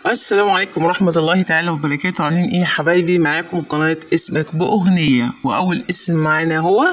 السلام عليكم ورحمة الله تعالى وبركاته عاملين ايه يا حبايبي معاكم قناة اسمك بأغنية وأول اسم معانا هو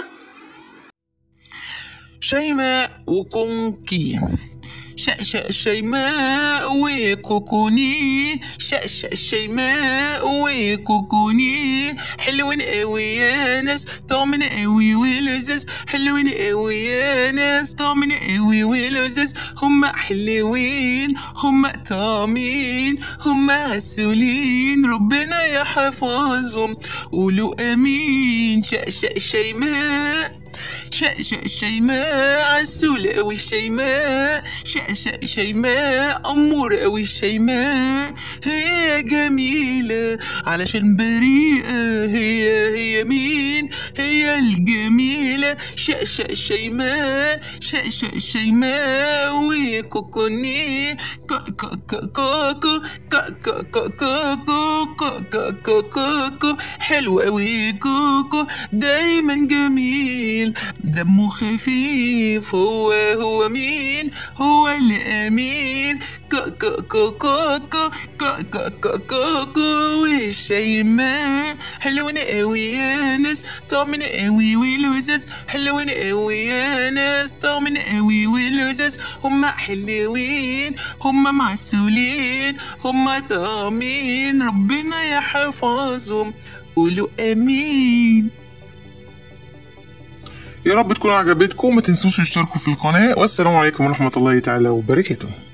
شيماء وكونكي شقشق شيماء وكوكوني شقشق شيماء وكوكوني حلوين قوي يا ناس طعمنا قوي ولذيذ حلوين قوي يا ناس طعمنا قوي ولذيذ هما حلوين هما طعمين هما عسولين ربنا يحفظهم قولوا امين شقشق شيماء شقشق شيماء عسولة أوي شيماء شقشق شيماء أمورة أوي شيماء هي جميلة علشان بريئة هي هي مين هي الجميلة شقشق شيماء شقشق شيماء وكوكوني كوكو كوكو كوكو كوكو كوكو حلو أوي كوكو دايما جميل دمه خفيف هو هو مين هو الأمين كوكو كوكو كوكو كوكو والشيماء حلوين قوي يا ناس طعمنا قوي ولذيذ حلوين قوي يا ناس طعمنا قوي ولذيذ هما حلوين هما معسولين هما طعمين ربنا يحفظهم قولوا امين يا رب تكون عجبتكم ما تنسوش تشتركوا في القناة والسلام عليكم ورحمة الله تعالى وبركاته